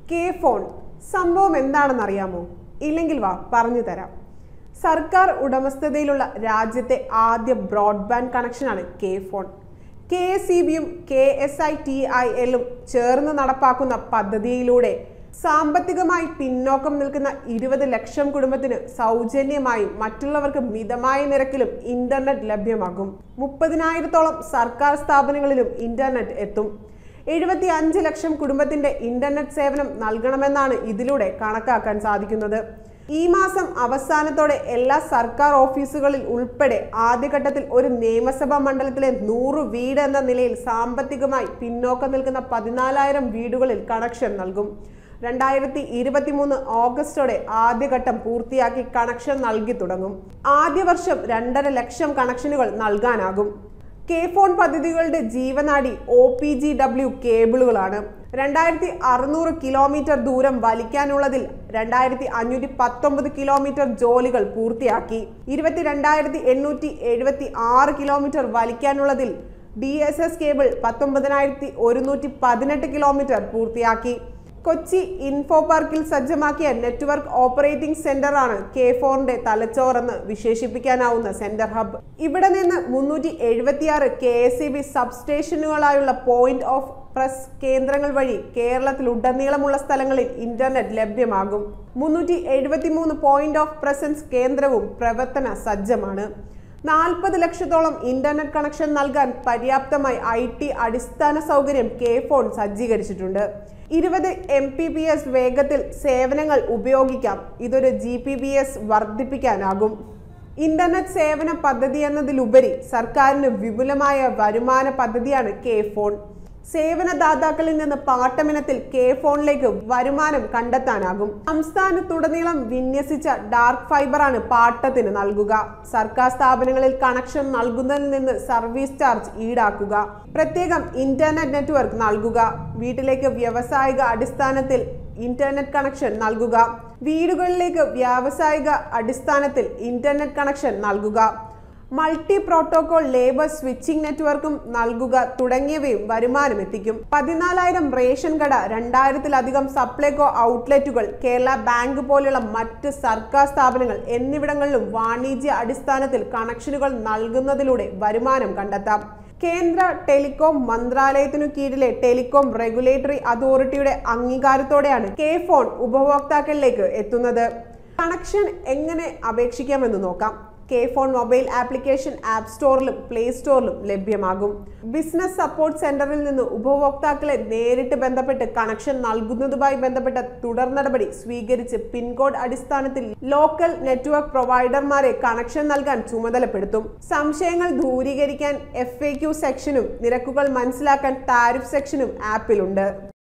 K phone സംഭവം എന്താണെന്ന് അറിയാമോ ഇല്ലെങ്കിൽ വാ പറഞ്ഞു തരാം സർക്കാർ ഉടമസ്ഥതയിലുള്ള രാജ്യത്തെ ആദ്യ ബ്രോഡ്ബാൻഡ് കണക്ഷനാണ് K FON K S E ബിയും K S I T I എല്ലും ചേർന്ന് നടപ്പാക്കുന്ന പദ്ധതിയിലൂടെ സാമ്പത്തികമായി പിന്നോക്കം നിൽക്കുന്ന ഇരുപത് ലക്ഷം കുടുംബത്തിന് സൗജന്യമായും മറ്റുള്ളവർക്ക് മിതമായ നിരക്കിലും ഇന്റർനെറ്റ് ലഭ്യമാകും മുപ്പതിനായിരത്തോളം സർക്കാർ സ്ഥാപനങ്ങളിലും ഇന്റർനെറ്റ് എത്തും എഴുപത്തി അഞ്ച് ലക്ഷം കുടുംബത്തിന്റെ ഇന്റർനെറ്റ് സേവനം നൽകണമെന്നാണ് ഇതിലൂടെ കണക്കാക്കാൻ സാധിക്കുന്നത് ഈ മാസം അവസാനത്തോടെ എല്ലാ സർക്കാർ ഓഫീസുകളിൽ ഉൾപ്പെടെ ആദ്യഘട്ടത്തിൽ ഒരു നിയമസഭാ മണ്ഡലത്തിലെ നൂറ് വീട് എന്ന നിലയിൽ സാമ്പത്തികമായി പിന്നോക്കം നിൽക്കുന്ന പതിനാലായിരം വീടുകളിൽ കണക്ഷൻ നൽകും രണ്ടായിരത്തി ഇരുപത്തി മൂന്ന് ഓഗസ്റ്റോടെ ആദ്യഘട്ടം പൂർത്തിയാക്കി കണക്ഷൻ നൽകി തുടങ്ങും ആദ്യ വർഷം രണ്ടര ലക്ഷം കണക്ഷനുകൾ നൽകാനാകും കെ ഫോൺ പദ്ധതികളുടെ ജീവനാടി ഒ പി ജി ഡബ്ല്യു കേബിളുകളാണ് രണ്ടായിരത്തി അറുന്നൂറ് കിലോമീറ്റർ ദൂരം വലിക്കാനുള്ളതിൽ രണ്ടായിരത്തി അഞ്ഞൂറ്റി പത്തൊമ്പത് കിലോമീറ്റർ ജോലികൾ പൂർത്തിയാക്കി ഇരുപത്തി രണ്ടായിരത്തി എണ്ണൂറ്റി എഴുപത്തി ആറ് കിലോമീറ്റർ വലിക്കാനുള്ളതിൽ ഡി എസ് എസ് കേബിൾ പത്തൊമ്പതിനായിരത്തി ഒരുന്നൂറ്റി പതിനെട്ട് കിലോമീറ്റർ പൂർത്തിയാക്കി കൊച്ചി ഇൻഫോ പാർക്കിൽ സജ്ജമാക്കിയ നെറ്റ്വർക്ക് ഓപ്പറേറ്റിംഗ് സെന്ററാണ് കെ ഫോറിന്റെ തലച്ചോറെന്ന് വിശേഷിപ്പിക്കാനാവുന്ന സെന്റർ ഹബ് ഇവിടെ നിന്ന് മുന്നൂറ്റി എഴുപത്തിയാറ് കെ എസ് ഇ ബി സബ്സ്റ്റേഷനുകളായുള്ള പോയിന്റ് ഓഫ് പ്രസ് കേന്ദ്രങ്ങൾ വഴി കേരളത്തിലുടനീളമുള്ള സ്ഥലങ്ങളിൽ ഇന്റർനെറ്റ് ലഭ്യമാകും മുന്നൂറ്റി എഴുപത്തി മൂന്ന് പോയിന്റ് ഓഫ് പ്രസൻസ് കേന്ദ്രവും പ്രവർത്തന സജ്ജമാണ് നാൽപ്പത് ലക്ഷത്തോളം ഇന്റർനെറ്റ് കണക്ഷൻ നൽകാൻ പര്യാപ്തമായി ഐ ടി അടിസ്ഥാന സൗകര്യം കെ ഫോൺ സജ്ജീകരിച്ചിട്ടുണ്ട് ഇരുപത് എം പി ബി എസ് വേഗത്തിൽ സേവനങ്ങൾ ഉപയോഗിക്കാം ഇതൊരു ജി പി ബി എസ് വർദ്ധിപ്പിക്കാനാകും ഇന്റർനെറ്റ് സേവന പദ്ധതി എന്നതിലുപരി സർക്കാരിന് വിപുലമായ വരുമാന പദ്ധതിയാണ് കെ ഫോൺ സേവനദാതാക്കളിൽ നിന്ന് പാട്ടമിനത്തിൽ കെ ഫോണിലേക്ക് വരുമാനം കണ്ടെത്താനാകും സംസ്ഥാനത്തുടനീളം വിന്യസിച്ച ഡാർക്ക് ഫൈബറാണ് പാട്ടത്തിന് നൽകുക സർക്കാർ സ്ഥാപനങ്ങളിൽ കണക്ഷൻ നൽകുന്നതിൽ നിന്ന് സർവീസ് ചാർജ് ഈടാക്കുക പ്രത്യേകം ഇന്റർനെറ്റ് നെറ്റ്വർക്ക് നൽകുക വീട്ടിലേക്ക് വ്യാവസായിക അടിസ്ഥാനത്തിൽ ഇന്റർനെറ്റ് കണക്ഷൻ നൽകുക വീടുകളിലേക്ക് വ്യാവസായിക അടിസ്ഥാനത്തിൽ ഇന്റർനെറ്റ് കണക്ഷൻ നൽകുക മൾട്ടി പ്രോട്ടോകോൾ ലേബർ സ്വിച്ചിംഗ് നെറ്റ്വർക്കും നൽകുക തുടങ്ങിയവയും വരുമാനം എത്തിക്കും പതിനാലായിരം റേഷൻ കട രണ്ടായിരത്തിലധികം സപ്ലൈകോ ഔട്ട്ലെറ്റുകൾ കേരള ബാങ്ക് പോലെയുള്ള മറ്റ് സർക്കാർ സ്ഥാപനങ്ങൾ എന്നിവിടങ്ങളിലും വാണിജ്യ അടിസ്ഥാനത്തിൽ കണക്ഷനുകൾ നൽകുന്നതിലൂടെ വരുമാനം കണ്ടെത്താം കേന്ദ്ര ടെലികോം മന്ത്രാലയത്തിനു കീഴിലെ ടെലികോം റെഗുലേറ്ററി അതോറിറ്റിയുടെ അംഗീകാരത്തോടെയാണ് കെ ഫോൺ ഉപഭോക്താക്കളിലേക്ക് എത്തുന്നത് കണക്ഷൻ എങ്ങനെ അപേക്ഷിക്കാമെന്ന് നോക്കാം K FON mobile application app സ്റ്റോറിലും പ്ലേ സ്റ്റോറിലും ലഭ്യമാകും ബിസിനസ് സപ്പോർട്ട് സെന്ററിൽ നിന്ന് ഉപഭോക്താക്കളെ നേരിട്ട് ബന്ധപ്പെട്ട് കണക്ഷൻ നൽകുന്നതുമായി ബന്ധപ്പെട്ട തുടർ നടപടി സ്വീകരിച്ച് പിൻകോഡ് അടിസ്ഥാനത്തിൽ ലോക്കൽ നെറ്റ്വർക്ക് പ്രൊവൈഡർമാരെ കണക്ഷൻ നൽകാൻ ചുമതലപ്പെടുത്തും സംശയങ്ങൾ ദൂരീകരിക്കാൻ എഫ് സെക്ഷനും നിരക്കുകൾ മനസ്സിലാക്കാൻ ടാരിഫ് സെക്ഷനും ആപ്പിലുണ്ട്